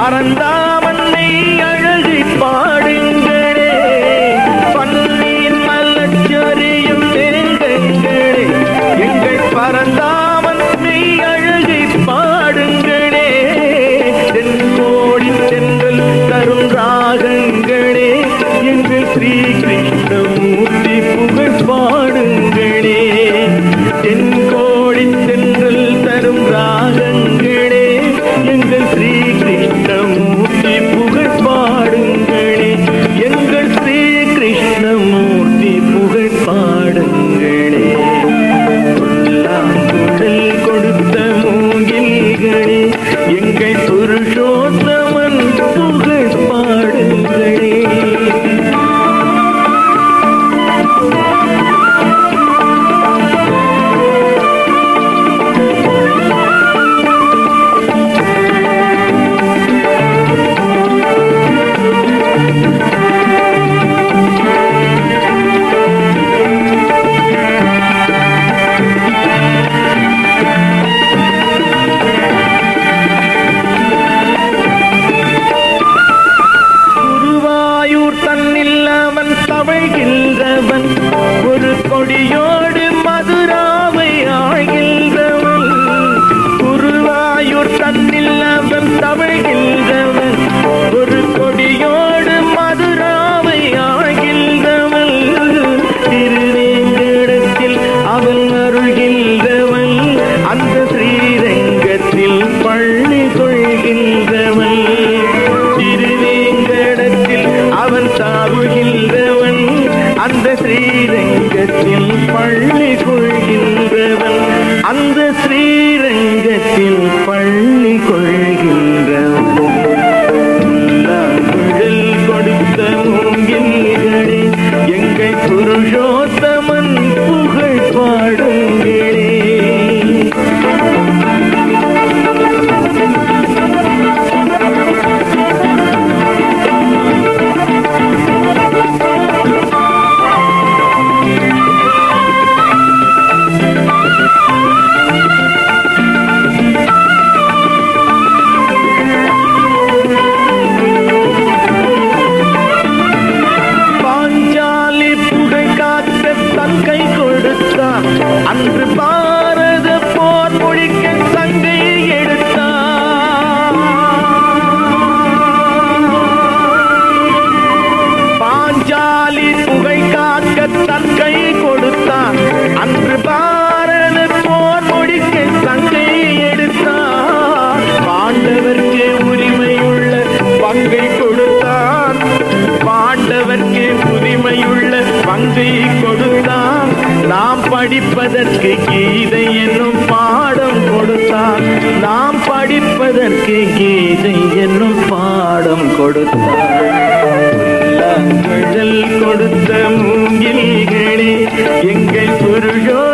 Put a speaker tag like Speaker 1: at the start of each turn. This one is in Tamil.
Speaker 1: பரந்தாமன்னை அழகை பாடுங்களே பன்னீர் மலச்சொரியும் மேகங்களே எங்கள் பரந்தாமன்னை அழகை பாடுங்களே தென்கோடி தென்றல் தரும் ராகங்களே எங்கள் ஸ்ரீ கிருஷ்ணமூர்த்தி புகழ் பாடுங்களே தென்கோடி தென்றல் தரும் ராகங்களே எங்கள் ஸ்ரீ கிருஷ்ணமூர்த்தி புகழ் பாடுங்களே எங்கள் ஸ்ரீ கிருஷ்ணமூர்த்தி புகழ் பாடுங்களே புல்லாங்குழல் கொடுத்த மூங்கில்களே எங்கள் புருஷோத்தமன் புகழ் பாடுங்களே குருவாயூர் தன்னில் அவன் தவழ்கின்றவன் ஒரு கொடியோடு மதுராவை ஆழ்கின்றவன் குருவாயூர் தன்னில் அவன் தவழ்கின்றவன் ஒரு கொடியோடு மதுராவை ஆழ்கின்றவன் திருவேங்கடத்தில் அவன் அருள்கின்றவன் அந்த ஸ்ரீரங்கத்தில் பள்ளி கொள்கின்றவன் திருவேங்கடத்தில் அவன் சாவுகின்றவன் அந்த ஸ்ரீரங்கத்தில் பள்ளி கொள்கின்றவன் அந்த ஸ்ரீரங்கத்தில் பள்ளி கொள்கின்றவன் குழல் கொடுத்த மூங்கில்களே எங்கள் புருஷோத்தமன் புகழ் பாடுங்களே பாஞ்சாலி புகழ் காக்க தன் கை கொடுத்தான் அன்று பாரத போர் மொழிக்க தங்கை எடுத்தான் பாஞ்சாலி புகழ் காக்க தன் கை கொடுத்தான் அன்று பாரத போர் முடிக்க தங்கை எடுத்தான் பாண்டவர்க்கு உரிமையுள்ள பங்கை கொடுத்தான் பாண்டவர்க்கு உரிமையுள்ள பங்கை கொடுத்தான் நாம் படிப்பதற்கு கீதை என்னும் பாடம் கொடுத்தான் நாம் படிப்பதற்கு கீதை என்னும் பாடம் கொடுத்தான் புல்லாங்குழல் கொடுத்த மூங்கில்களே எங்கள் புருஷோ